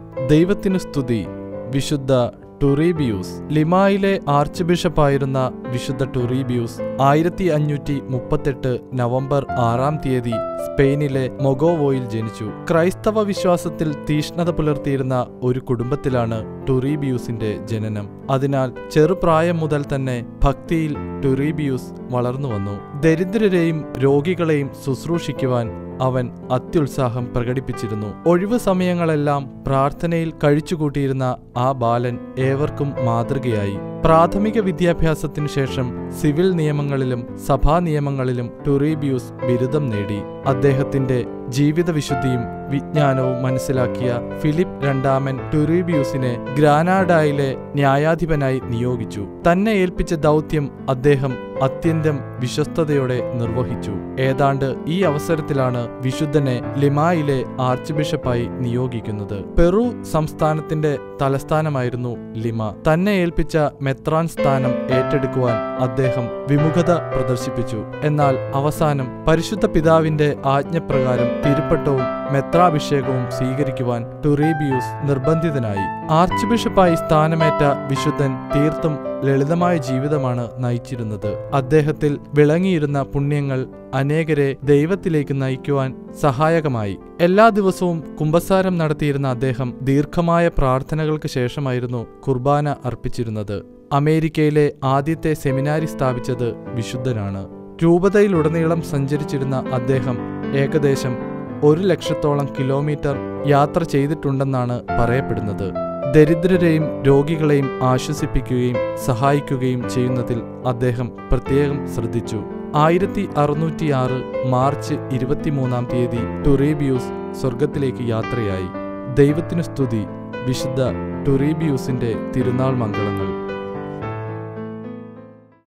ദൈവത്തിനു സ്തുതി വിശുദ്ധ ടുറീബിയൂസ് ലിമായിലെ ആർച്ച് ബിഷപ്പായിരുന്ന വിശുദ്ധ ടുറീബിയൂസ് ആയിരത്തി അഞ്ഞൂറ്റി മുപ്പത്തെട്ട് നവംബർ ആറാം തീയതി സ്പെയിനിലെ മൊഗോവോയിൽ ജനിച്ചു ക്രൈസ്തവ വിശ്വാസത്തിൽ തീഷ്ണത പുലർത്തിയിരുന്ന ഒരു കുടുംബത്തിലാണ് ടുറീബിയൂസിന്റെ ജനനം അതിനാൽ ചെറുപ്രായം മുതൽ തന്നെ ഭക്തിയിൽ ടുറീബിയൂസ് വളർന്നു വന്നു ദരിദ്രരെയും രോഗികളെയും ശുശ്രൂഷിക്കുവാൻ അവൻ അത്യുത്സാഹം പ്രകടിപ്പിച്ചിരുന്നു ഒഴിവു സമയങ്ങളെല്ലാം പ്രാർത്ഥനയിൽ കഴിച്ചുകൂട്ടിയിരുന്ന ആ ബാലൻ ഏവർക്കും മാതൃകയായി പ്രാഥമിക വിദ്യാഭ്യാസത്തിനു ശേഷം സിവിൽ നിയമങ്ങളിലും സഭാ നിയമങ്ങളിലും ടുറീബിയൂസ് ബിരുദം നേടി അദ്ദേഹത്തിന്റെ ജീവിത വിശുദ്ധിയും വിജ്ഞാനവും മനസ്സിലാക്കിയ ഫിലിപ്പ് രണ്ടാമൻ ടുറീബിയൂസിനെ ഗ്രാനാഡായിലെ ന്യായാധിപനായി നിയോഗിച്ചു തന്നെ ഏൽപ്പിച്ച ദൗത്യം അദ്ദേഹം അത്യന്തം വിശ്വസ്തയോടെ നിർവഹിച്ചു ഏതാണ്ട് ഈ അവസരത്തിലാണ് വിശുദ്ധനെ ലിമായിലെ ആർച്ച് ബിഷപ്പായി നിയോഗിക്കുന്നത് പെറു സംസ്ഥാനത്തിന്റെ തലസ്ഥാനമായിരുന്നു ലിമ തന്നെ ഏൽപ്പിച്ച മെത്രാൻ സ്ഥാനം ഏറ്റെടുക്കുവാൻ അദ്ദേഹം വിമുഖത പ്രദർശിപ്പിച്ചു എന്നാൽ അവസാനം പരിശുദ്ധ പിതാവിന്റെ ആജ്ഞപ്രകാരം തിരുപ്പട്ടവും മെത്രാഭിഷേകവും സ്വീകരിക്കുവാൻ ടുറീബിയൂസ് നിർബന്ധിതനായി ആർച്ച് ബിഷപ്പായി സ്ഥാനമേറ്റ വിശുദ്ധൻ തീർത്തും ലളിതമായ ജീവിതമാണ് നയിച്ചിരുന്നത് അദ്ദേഹത്തിൽ വിളങ്ങിയിരുന്ന പുണ്യങ്ങൾ അനേകരെ ദൈവത്തിലേക്ക് നയിക്കുവാൻ സഹായകമായി എല്ലാ ദിവസവും കുംഭസാരം നടത്തിയിരുന്ന അദ്ദേഹം ദീർഘമായ പ്രാർത്ഥനകൾക്ക് ശേഷമായിരുന്നു കുർബാന അർപ്പിച്ചിരുന്നത് അമേരിക്കയിലെ ആദ്യത്തെ സെമിനാരി സ്ഥാപിച്ചത് വിശുദ്ധനാണ് രൂപതയിലുടനീളം സഞ്ചരിച്ചിരുന്ന അദ്ദേഹം ഏകദേശം ഒരു ലക്ഷത്തോളം കിലോമീറ്റർ യാത്ര ചെയ്തിട്ടുണ്ടെന്നാണ് പറയപ്പെടുന്നത് ദരിദ്രരെയും രോഗികളെയും ആശ്വസിപ്പിക്കുകയും സഹായിക്കുകയും ചെയ്യുന്നതിൽ അദ്ദേഹം പ്രത്യേകം ശ്രദ്ധിച്ചു ആയിരത്തി അറുന്നൂറ്റിയാറ് മാർച്ച് ഇരുപത്തിമൂന്നാം തീയതി ടുറേബിയൂസ് സ്വർഗത്തിലേക്ക് യാത്രയായി ദൈവത്തിനു സ്തുതി വിശുദ്ധ ടുറീബിയൂസിന്റെ തിരുനാൾ മംഗളങ്ങൾ